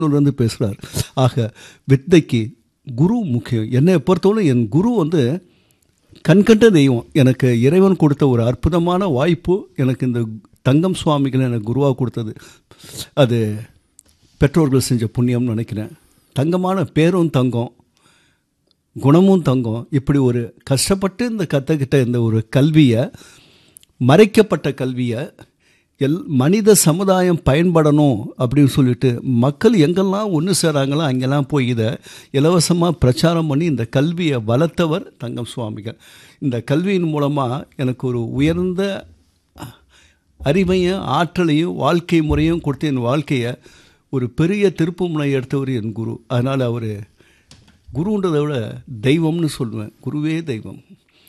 இருந்து பேசுகிறார் ஆக வித்தைக்கு குரு முக்கியம் என்னை பொறுத்தவரை என் குரு வந்து கண்கண்ட தெய்வம் எனக்கு இறைவன் கொடுத்த ஒரு அற்புதமான வாய்ப்பு எனக்கு இந்த தங்கம் சுவாமிகள் எனக்கு குருவாக கொடுத்தது அது பெற்றோர்கள் செஞ்ச புண்ணியம்னு நினைக்கிறேன் தங்கமான பேரும் தங்கம் குணமும் தங்கம் இப்படி ஒரு கஷ்டப்பட்டு இந்த கற்றுக்கிட்ட இந்த ஒரு கல்வியை மறைக்கப்பட்ட கல்வியை எல் மனித சமுதாயம் பயன்படணும் அப்படின்னு சொல்லிட்டு மக்கள் எங்கெல்லாம் ஒன்று சேராங்களோ அங்கெல்லாம் போய் இதை இலவசமாக பிரச்சாரம் பண்ணி இந்த கல்வியை வளர்த்தவர் தங்கம் சுவாமிகள் இந்த கல்வியின் மூலமாக எனக்கு ஒரு உயர்ந்த அறிவையும் ஆற்றலையும் வாழ்க்கை முறையும் கொடுத்து என் வாழ்க்கையை ஒரு பெரிய திருப்பு முனை எடுத்தவர் என் குரு அதனால் அவர் குருன்றதை விட தெய்வம்னு சொல்லுவேன் குருவே தெய்வம்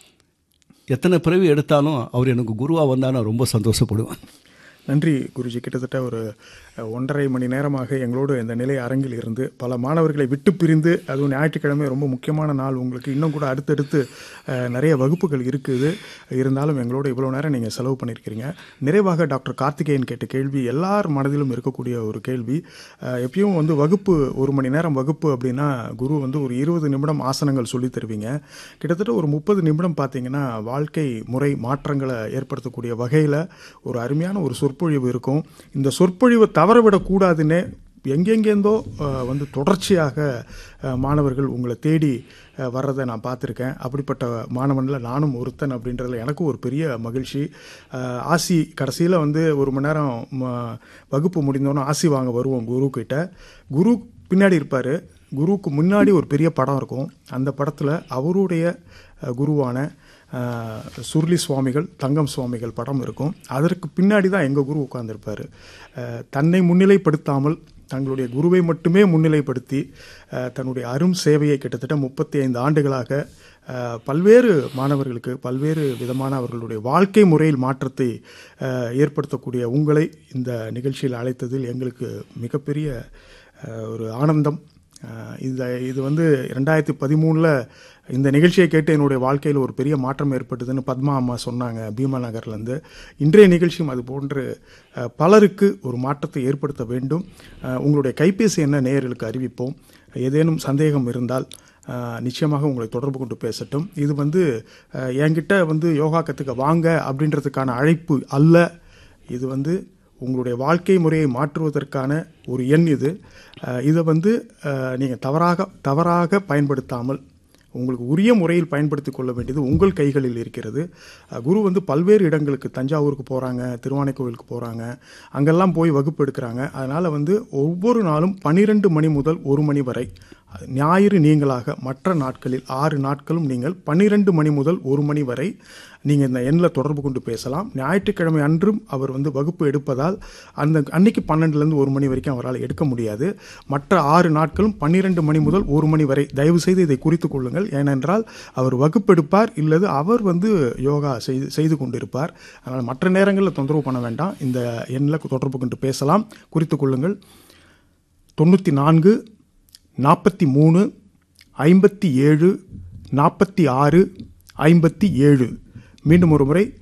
எத்தனை பிறவி எடுத்தாலும் அவர் எனக்கு குருவாக வந்தால் நான் ரொம்ப சந்தோஷப்படுவேன் நன்றி குருஜி கிட்டத்தட்ட ஒரு அஹ், ஒன்றரை மணி நேரமாக எங்களோடு இந்த நிலை அரங்கில் இருந்து பல மாணவர்களை விட்டு பிரிந்து அதுவும் ஞாயிற்றுக்கிழமை ரொம்ப முக்கியமான நாள் உங்களுக்கு இன்னும் கூட அடுத்தடுத்து அஹ், நிறைய வகுப்புகள் இருக்குது இருந்தாலும் எங்களோட இவ்வளோ நேரம் நீங்கள் செலவு பண்ணியிருக்கிறீங்க நிறைவாக டாக்டர் கார்த்திகேயன் கேட்ட கேள்வி எல்லார் மனதிலும் இருக்கக்கூடிய ஒரு கேள்வி அஹ், எப்பயும் வந்து வகுப்பு ஒரு மணி நேரம் வகுப்பு அப்படின்னா குரு வந்து ஒரு இருபது நிமிடம் ஆசனங்கள் சொல்லித் தருவீங்க கிட்டத்தட்ட ஒரு முப்பது நிமிடம் பார்த்தீங்கன்னா வாழ்க்கை முறை மாற்றங்களை ஏற்படுத்தக்கூடிய வகையில் ஒரு அருமையான ஒரு சொற்பொழிவு இருக்கும் இந்த சொற்பொழிவை தவறவிடக்கூடாதுன்னே எங்கெங்கேருந்தோ அஹ், வந்து தொடர்ச்சியாக அஹ், மாணவர்கள் உங்களை தேடி அஹ், வர்றதை நான் பார்த்துருக்கேன் அப்படிப்பட்ட மாணவனில் நானும் ஒருத்தன் அப்படின்றதுல எனக்கும் ஒரு பெரிய மகிழ்ச்சி அஹ், ஆசி கடைசியில் வந்து ஒரு மணி நேரம் ம- வகுப்பு முடிந்தோன்னே ஆசி வாங்க வருவோம் குரு கிட்ட குரு பின்னாடி இருப்பார் குருவுக்கு முன்னாடி ஒரு பெரிய படம் இருக்கும் அந்த படத்தில் அவருடைய அஹ், குருவான அஹ், சுருளி சுவாமிகள் தங்கம் சுவாமிகள் படம் இருக்கும் அதற்கு பின்னாடி தான் எங்கள் குரு உட்கார்ந்திருப்பாரு அஹ், தன்னை முன்னிலைப்படுத்தாமல் தங்களுடைய குருவை மட்டுமே முன்னிலைப்படுத்தி அஹ், தன்னுடைய அரும் சேவையை கிட்டத்தட்ட முப்பத்தி ஐந்து ஆண்டுகளாக அஹ், பல்வேறு மாணவர்களுக்கு பல்வேறு விதமான அவர்களுடைய வாழ்க்கை முறையில் மாற்றத்தை அஹ், ஏற்படுத்தக்கூடிய உங்களை இந்த நிகழ்ச்சியில் அழைத்ததில் எங்களுக்கு மிகப்பெரிய அஹ், ஒரு ஆனந்தம் அஹ், இந்த இது வந்து ரெண்டாயிரத்தி பதிமூணில் இந்த நிகழ்ச்சியை கேட்டு என்னுடைய வாழ்க்கையில் ஒரு பெரிய மாற்றம் ஏற்பட்டதுன்னு பத்மா அம்மா சொன்னாங்க பீமா நகர்லேருந்து இன்றைய நிகழ்ச்சியும் அது போன்று அஹ், பலருக்கு ஒரு மாற்றத்தை ஏற்படுத்த வேண்டும் அஹ், உங்களுடைய கைபேசி என்ன நேயர்களுக்கு அறிவிப்போம் ஏதேனும் சந்தேகம் இருந்தால் அஹ், நிச்சயமாக உங்களை தொடர்பு கொண்டு பேசட்டும் இது வந்து அஹ், என்கிட்ட வந்து யோகா கற்றுக்க வாங்க அப்படின்றதுக்கான அழைப்பு அல்ல இது வந்து உங்களுடைய வாழ்க்கை முறையை மாற்றுவதற்கான ஒரு எண் இது அஹ், இதை வந்து நீங்கள் தவறாக தவறாக பயன்படுத்தாமல் உங்களுக்கு உரிய முறையில் பயன்படுத்திக் கொள்ள வேண்டியது உங்கள் கைகளில் இருக்கிறது அஹ், குரு வந்து பல்வேறு இடங்களுக்கு தஞ்சாவூருக்கு போகிறாங்க திருவானைக்கோவிலுக்கு போகிறாங்க அங்கெல்லாம் போய் வகுப்பு எடுக்கிறாங்க அதனால் வந்து ஒவ்வொரு நாளும் பன்னிரெண்டு மணி முதல் ஒரு மணி வரை அது ஞாயிறு நீங்களாக மற்ற நாட்களில் ஆறு நாட்களும் நீங்கள் பன்னிரெண்டு மணி முதல் ஒரு மணி வரை நீங்கள் இந்த எண்ணில் தொடர்பு கொண்டு பேசலாம் ஞாயிற்றுக்கிழமை அன்றும் அவர் வந்து வகுப்பு எடுப்பதால் அந்த அன்னைக்கு பன்னெண்டுலேருந்து ஒரு மணி வரைக்கும் அவரால் எடுக்க முடியாது மற்ற ஆறு நாட்களும் பன்னிரெண்டு மணி முதல் ஒரு மணி வரை தயவு செய்து இதை குறித்துக் கொள்ளுங்கள் ஏனென்றால் அவர் வகுப்பெடுப்பார் இல்லது அவர் வந்து யோகா செய்து செய்து கொண்டிருப்பார் அதனால் மற்ற நேரங்களில் தொந்தரவு பண்ண வேண்டாம் இந்த எண்ணில் தொடர்பு கொண்டு பேசலாம் குறித்துக் கொள்ளுங்கள் தொண்ணூற்றி நான்கு நாற்பத்தி மூணு ஐம்பத்தி ஏழு நாற்பத்தி ஆறு ஐம்பத்தி ஏழு மீண்டும் ஒரு முறை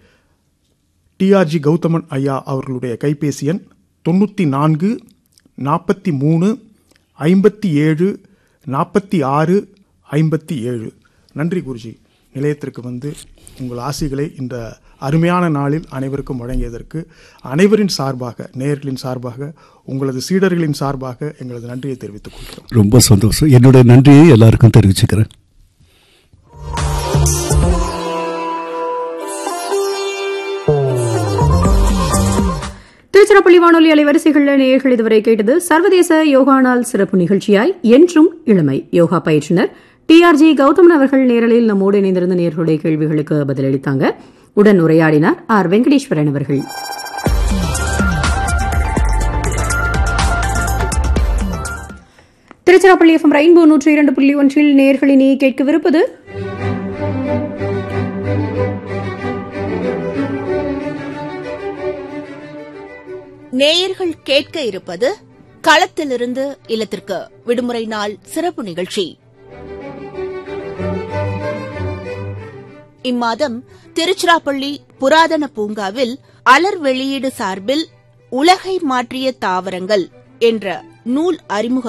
டிஆர்ஜி கௌதமன் ஐயா அவர்களுடைய கைபேசி எண் தொண்ணூற்றி நான்கு நாற்பத்தி மூணு ஐம்பத்தி ஏழு நாற்பத்தி ஆறு ஐம்பத்தி ஏழு நன்றி குருஜி நிலையத்திற்கு வந்து உங்கள் ஆசிகளை இந்த அருமையான நாளில் அனைவருக்கும் வழங்கியதற்கு அனைவரின் சார்பாக நேயர்களின் சார்பாக உங்களது சீடர்களின் சார்பாக எங்களது நன்றியை தெரிவித்துக் கொள்கிறோம் ரொம்ப சந்தோஷம் என்னுடைய நன்றியை எல்லாருக்கும் தெரிவிச்சுக்கிறேன் திருச்சிராப்பள்ளி வானொலி அலைவரிசைகளில் நேயர்கள் இதுவரை கேட்டது சர்வதேச யோகா நாள் சிறப்பு நிகழ்ச்சியாய் என்றும் இளமை யோகா பயிற்றுனர் டிஆர்ஜி கௌதமன் அவர்கள் நேரலில் நம்மோடு இணைந்திருந்த நேர்களுடைய கேள்விகளுக்கு பதிலளித்தாங்க உடன் உரையாடினார் ஆர் வெங்கடேஸ்வரன் அவர்கள் திருச்சிராப்பள்ளி எஃப்எம் ரெயின்போ நூற்றி இரண்டு புள்ளி ஒன்றில் நேர்களினே கேட்கவிருப்பது நேயர்கள் கேட்க இருப்பது களத்திலிருந்து இல்லத்திற்கு விடுமுறை நாள் சிறப்பு நிகழ்ச்சி இம்மாதம் திருச்சிராப்பள்ளி புராதன பூங்காவில் அலர் வெளியீடு சார்பில் உலகை மாற்றிய தாவரங்கள் என்ற நூல் அறிமுக